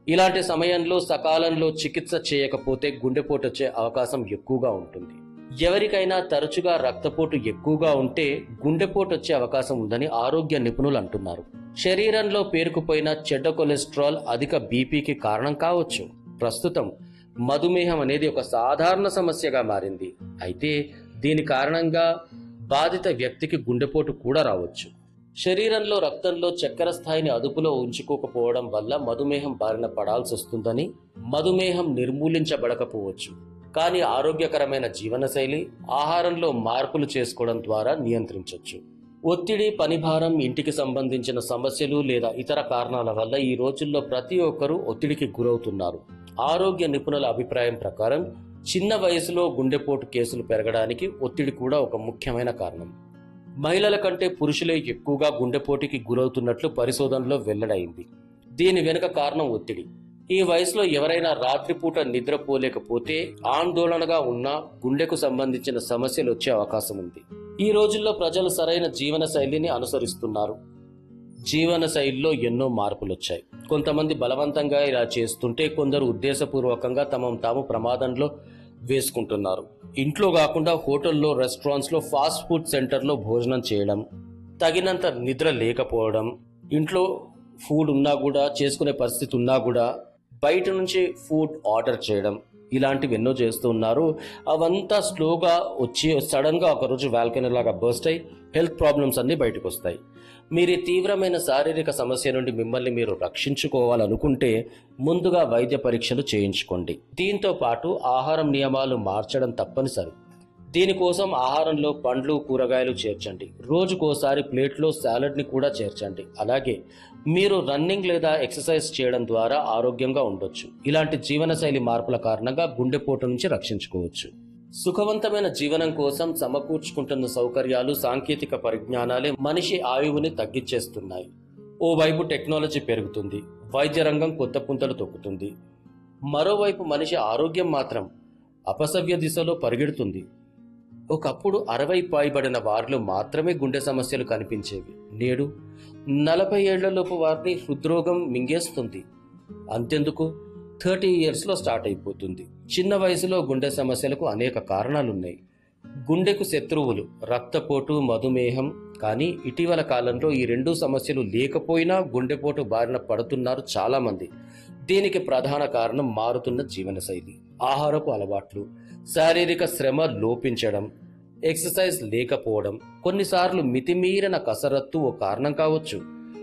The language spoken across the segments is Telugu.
ఇలాంటి సమయంలో సకాలంలో చికిత్స చేయకపోతే గుండెపోటు వచ్చే అవకాశం ఎక్కువగా ఉంటుంది ఎవరికైనా తరచుగా రక్తపోటు ఎక్కువగా ఉంటే గుండెపోటు వచ్చే అవకాశం ఉందని ఆరోగ్య నిపుణులు అంటున్నారు శరీరంలో పేరుకుపోయిన చెడ్డ కొలెస్ట్రాల్ అధిక బీపీకి కారణం కావచ్చు ప్రస్తుతం మధుమేహం అనేది ఒక సాధారణ సమస్యగా మారింది అయితే దీని కారణంగా బాధిత వ్యక్తికి గుండెపోటు కూడా రావచ్చు శరీరంలో రక్తంలో చక్కెర స్థాయిని అదుపులో ఉంచుకోకపోవడం వల్ల మధుమేహం బారిన పడాల్సి వస్తుందని మధుమేహం నిర్మూలించబడకపోవచ్చు కానీ ఆరోగ్యకరమైన జీవనశైలి ఆహారంలో మార్పులు చేసుకోవడం ద్వారా నియంత్రించవచ్చు ఒత్తిడి పనిభారం ఇంటికి సంబంధించిన సమస్యలు లేదా ఇతర కారణాల వల్ల ఈ రోజుల్లో ప్రతి ఒక్కరూ ఒత్తిడికి గురవుతున్నారు ఆరోగ్య నిపుణుల అభిప్రాయం ప్రకారం చిన్న వయసులో గుండెపోటు కేసులు పెరగడానికి ఒత్తిడి కూడా ఒక ముఖ్యమైన కారణం మహిళల కంటే పురుషులే ఎక్కువగా గుండెపోటుకి గురవుతున్నట్లు పరిశోధనలో వెల్లడైంది దీని వెనుక కారణం ఒత్తిడి ఈ వయసులో ఎవరైనా రాత్రిపూట నిద్రపోలేకపోతే ఆందోళనగా ఉన్న గుండెకు సంబంధించిన సమస్యలు వచ్చే అవకాశం ఉంది ఈ రోజుల్లో ప్రజలు సరైన జీవన శైలిని అనుసరిస్తున్నారు జీవన శైలిలో ఎన్నో మార్పులు వచ్చాయి కొంతమంది బలవంతంగా ఇలా చేస్తుంటే కొందరు ఉద్దేశపూర్వకంగా తమను తాము ప్రమాదంలో వేసుకుంటున్నారు ఇంట్లో కాకుండా హోటల్లో రెస్టారెంట్స్లో ఫాస్ట్ ఫుడ్ సెంటర్లో భోజనం చేయడం తగినంత నిద్ర లేకపోవడం ఇంట్లో ఫుడ్ ఉన్నా కూడా చేసుకునే పరిస్థితి ఉన్నా కూడా బయట నుంచి ఫుడ్ ఆర్డర్ చేయడం ఇలాంటివి ఎన్నో చేస్తూ ఉన్నారు అవంతా స్లోగా వచ్చి సడన్గా ఒకరోజు వాల్కనీ లాగా బర్స్ట్ అయి హెల్త్ ప్రాబ్లమ్స్ అన్నీ బయటకు వస్తాయి మీరు ఈ తీవ్రమైన శారీరక సమస్య నుండి మిమ్మల్ని మీరు రక్షించుకోవాలనుకుంటే ముందుగా వైద్య పరీక్షలు చేయించుకోండి దీంతో పాటు ఆహారం నియమాలు మార్చడం తప్పనిసరి దీనికోసం ఆహారంలో పండ్లు కూరగాయలు చేర్చండి రోజుకోసారి ప్లేట్లో సాలడ్ని కూడా చేర్చండి అలాగే మీరు రన్నింగ్ లేదా ఎక్సర్సైజ్ చేయడం ద్వారా ఆరోగ్యంగా ఉండొచ్చు ఇలాంటి జీవనశైలి మార్పుల కారణంగా గుండెపోటు నుంచి రక్షించుకోవచ్చు సుఖవంతమైన జీవనం కోసం సమకూర్చుకుంటున్న సౌకర్యాలు సాంకేతిక పరిజ్ఞానాలే మనిషి ఆయువుని తగ్గించేస్తున్నాయి ఓవైపు టెక్నాలజీ పెరుగుతుంది వైద్య రంగం కొత్త పుంతలు తొక్కుతుంది మరోవైపు మనిషి ఆరోగ్యం మాత్రం అపసవ్య దిశలో పరిగెడుతుంది ఒకప్పుడు అరవై పైబడిన వారిలో మాత్రమే గుండె సమస్యలు కనిపించేవి నేడు నలభై ఏళ్లలోపు వారిని హృద్రోగం మింగేస్తుంది అంతెందుకు థర్టీ ఇయర్స్లో స్టార్ట్ అయిపోతుంది చిన్న వయసులో గుండె సమస్యలకు అనేక కారణాలున్నాయి గుండెకు శత్రువులు రక్తపోటు మధుమేహం కానీ ఇటీవల కాలంలో ఈ రెండు సమస్యలు లేకపోయినా గుండెపోటు బారిన పడుతున్నారు చాలామంది దీనికి ప్రధాన కారణం మారుతున్న జీవనశైలి ఆహారపు అలవాట్లు శారీరక శ్రమ లోపించడం ఎక్సర్సైజ్ లేకపోవడం కొన్నిసార్లు మితిమీరిన కసరత్తు ఓ కారణం కావచ్చు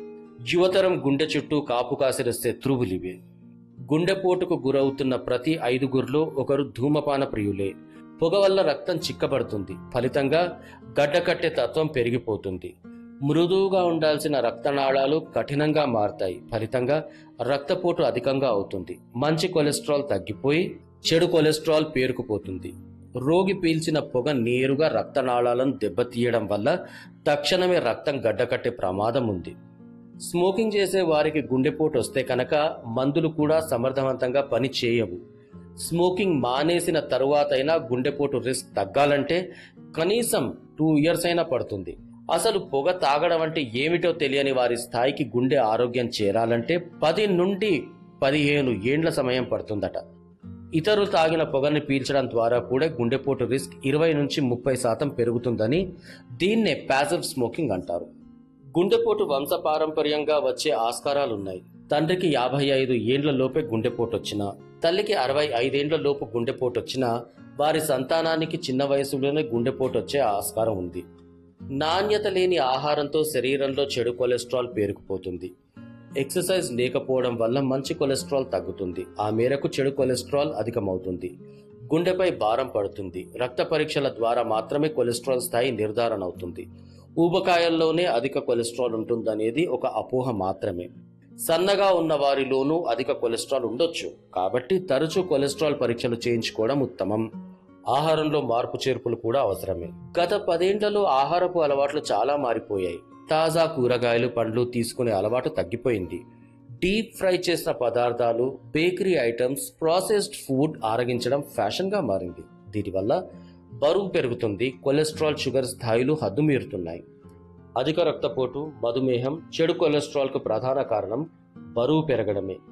యువతరం గుండె చుట్టూ కాపు కాసిన శత్రువులివే గుండెపోటుకు గురవుతున్న ప్రతి ఐదుగురిలో ఒకరు ధూమపాన ప్రియులే పొగ వల్ల రక్తం చిక్కబడుతుంది ఫలితంగా గడ్డకట్టే తత్వం పెరిగిపోతుంది మృదువుగా ఉండాల్సిన రక్తనాళాలు కఠినంగా మారతాయి ఫలితంగా రక్తపోటు అధికంగా అవుతుంది మంచి కొలెస్ట్రాల్ తగ్గిపోయి చెడు కొలెస్ట్రాల్ పేరుకుపోతుంది రోగి పీల్చిన పొగ నేరుగా రక్తనాళాలను దెబ్బతీయడం వల్ల తక్షణమే రక్తం గడ్డకట్టే ప్రమాదం ఉంది స్మోకింగ్ చేసే వారికి గుండెపోటు వస్తే కనుక మందులు కూడా సమర్థవంతంగా పని చేయవు స్మోకింగ్ మానేసిన తరువాతైనా గుండెపోటు రిస్క్ తగ్గాలంటే కనీసం టూ ఇయర్స్ అయినా పడుతుంది అసలు పొగ తాగడం అంటే ఏమిటో తెలియని వారి స్థాయికి గుండె ఆరోగ్యం చేరాలంటే పది నుండి పదిహేను ఏండ్ల సమయం పడుతుందట ఇతరులు తాగిన పొగని పీల్చడం ద్వారా కూడా గుండెపోటు రిస్క్ ఇరవై నుంచి ముప్పై శాతం పెరుగుతుందని దీన్నే ప్యాసివ్ స్మోకింగ్ అంటారు గుండెపోటు వంశపారంపర్యంగా వచ్చే ఆస్కారాలున్నాయి తండ్రికి యాభై ఐదు ఏండ్ల లోపే గుండెపోటు వచ్చినా తల్లికి అరవై ఐదేండ్ల లోపు గుండెపోటు వచ్చినా వారి సంతానానికి చిన్న వయసులోనే గుండెపోటు వచ్చే ఆస్కారం ఉంది నాణ్యత లేని ఆహారంతో శరీరంలో చెడు కొలెస్ట్రాల్ పేరుకుపోతుంది ఎక్సర్సైజ్ లేకపోవడం వల్ల మంచి కొలెస్ట్రాల్ తగ్గుతుంది ఆ మేరకు చెడు కొలెస్ట్రాల్ అధికమవుతుంది గుండెపై భారం పడుతుంది రక్త పరీక్షల ద్వారా మాత్రమే కొలెస్ట్రాల్ స్థాయి నిర్ధారణ అవుతుంది ఊబకాయంలోనే అధిక కొలెస్ట్రాల్ ఉంటుందనేది ఒక అపోహ మాత్రమే సన్నగా ఉన్న వారిలోనూ అధిక కొలెస్ట్రాల్ ఉండొచ్చు కాబట్టి తరచూ కొలెస్ట్రాల్ పరీక్షలు చేయించుకోవడం ఉత్తమం ఆహారంలో మార్పు చేర్పులు కూడా అవసరమే గత పదేండ్లలో ఆహారపు అలవాట్లు చాలా మారిపోయాయి తాజా కూరగాయలు పండ్లు తీసుకునే అలవాటు తగ్గిపోయింది డీప్ ఫ్రై చేసిన పదార్థాలు బేకరీ ఐటమ్స్ ప్రాసెస్డ్ ఫుడ్ ఆరగించడం ఫ్యాషన్గా మారింది దీనివల్ల బరువు పెరుగుతుంది కొలెస్ట్రాల్ షుగర్ స్థాయిలు హద్దుమీరుతున్నాయి అధిక రక్తపోటు మధుమేహం చెడు కొలెస్ట్రాల్కు ప్రధాన కారణం బరువు పెరగడమే